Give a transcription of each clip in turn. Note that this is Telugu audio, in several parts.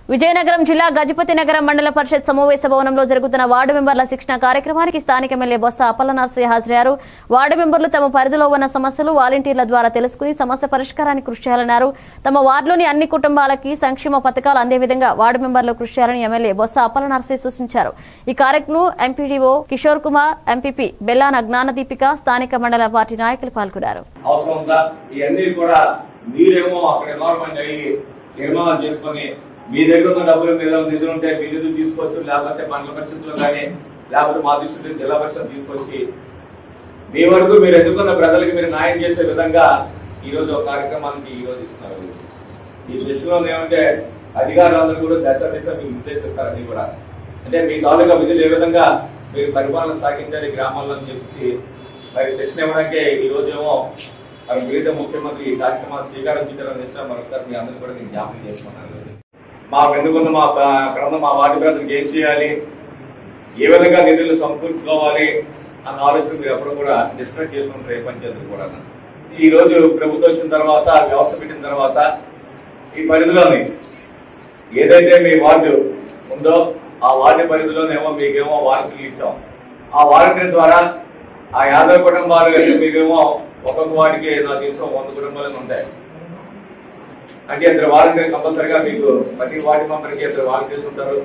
విజయనగరం జిల్లా గజపతి నగరం మండల పరిషత్ సమావేశ భవనంలో జరుగుతున్న వార్డు మెంబర్ల శిక్షణ కార్యక్రమానికి స్థానిక ఎమ్మెల్యే బొత్స అప్పలనర్సయ్య హాజరయ్యారు వార్డు మెంబర్లు తమ పరిధిలో ఉన్న సమస్యలు వాలంటీర్ల ద్వారా తెలుసుకుని సమస్య పరిష్కారానికి కృషి చేయాలన్నారు తమ వార్డులోని అన్ని కుటుంబాలకి సంక్షేమ పథకాలు అందే విధంగా వార్డు మెంబర్లు కృషి చేయాలని ఎమ్మెల్యే బొత్స అప్పలనర్సయ్య సూచించారు ఈ కార్యక్రమం ఎంపీడీఓ కిషోర్ కుమార్ ఎంపీపీ బెల్లాన జ్ఞానదీపిక స్థానిక మండల పార్టీ నాయకులు పాల్గొన్నారు అవసరం ఉందా ఇవన్నీ కూడా మీరేమో అక్కడ ఎన్వైరన్మెంట్ అయ్యి నిర్మాణం చేసుకొని మీ దగ్గర ఉన్న డబ్బులు మీద నిధులు ఉంటే మీ నిధులు తీసుకోవచ్చు లేకపోతే మండల పరిషత్తులు కానీ లేకపోతే మా దృష్టి జిల్లా పరిషత్ తీసుకొచ్చి మీ వరకు మీరు ఎన్నుకున్న ప్రజలకు మీరు న్యాయం చేసే విధంగా ఈ రోజు ఒక కార్యక్రమానికి ఈ రోజు ఇస్తున్నారు ఈ శిక్షణలో ఏమంటే అధికారులందరూ కూడా దశ దిశ మీకు నిర్దేశిస్తారని కూడా అంటే మీ తాలూకా విధులు ఏ విధంగా మీరు పరిపాలన సాగించాలి గ్రామాల్లో అని చెప్పి మరి శిక్షణ ఇవ్వడానికి ఈ రోజు ఏమో మరి మిగతా ముఖ్యమంత్రి ఈ కార్యక్రమాన్ని శ్రీకారం చుట్టారని విషయం మరొకసారి మీ అందరూ కూడా నేను జ్ఞాపకం చేసుకున్నాను మా వెనుకున్న మా అక్కడ ఉన్న మా వార్డు ప్రజలకు ఏం చేయాలి ఏ విధంగా నిధులు సమకూర్చుకోవాలి అన్న ఆలోచన మీరు ఎప్పుడు కూడా డిస్కస్ చేసుకుంటారు ఏ పంచాయతీలు కూడా ఈ రోజు ప్రభుత్వం వచ్చిన తర్వాత వ్యవస్థ పెట్టిన తర్వాత ఈ పరిధిలోని ఏదైతే మీ వార్డు ఉందో ఆ వార్డు పరిధిలోనేమో మీకేమో వాలంటీర్లు ఇచ్చాం ఆ వాలంటీర్ ద్వారా ఆ యాదవ కుటుంబాలు అయితే మీకేమో ఒక్కొక్క వాడికి నాకు తెలిసిన వంద కుటుంబాలు ఉంటాయి అంటే ఇద్దరు వాలంటీర్ కంపల్సరిగా మీకు ప్రతి వార్డు మెంబర్కి ఇద్దరు వాలంటీర్స్ ఉంటారు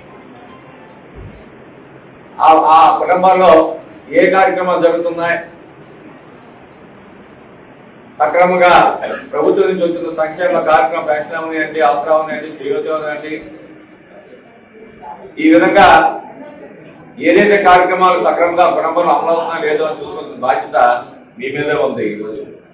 ఆ- ఆ కుటుంబాల్లో ఏ కార్యక్రమాలు జరుగుతున్నాయి సక్రమంగా ప్రభుత్వం నుంచి వచ్చిన సంక్షేమ కార్యక్రమం పెన్షన్ ఉన్నాయండి అవసరం ఉన్నాయండి చేయూత ఉన్నాయండి ఈ విధంగా ఏదైతే కార్యక్రమాలు సక్రమంగా కుటుంబంలో అమలవుతున్నా లేదో అని చూసుకోవాల్సిన బాధ్యత మీ మీదే ఉంది ఈ రోజు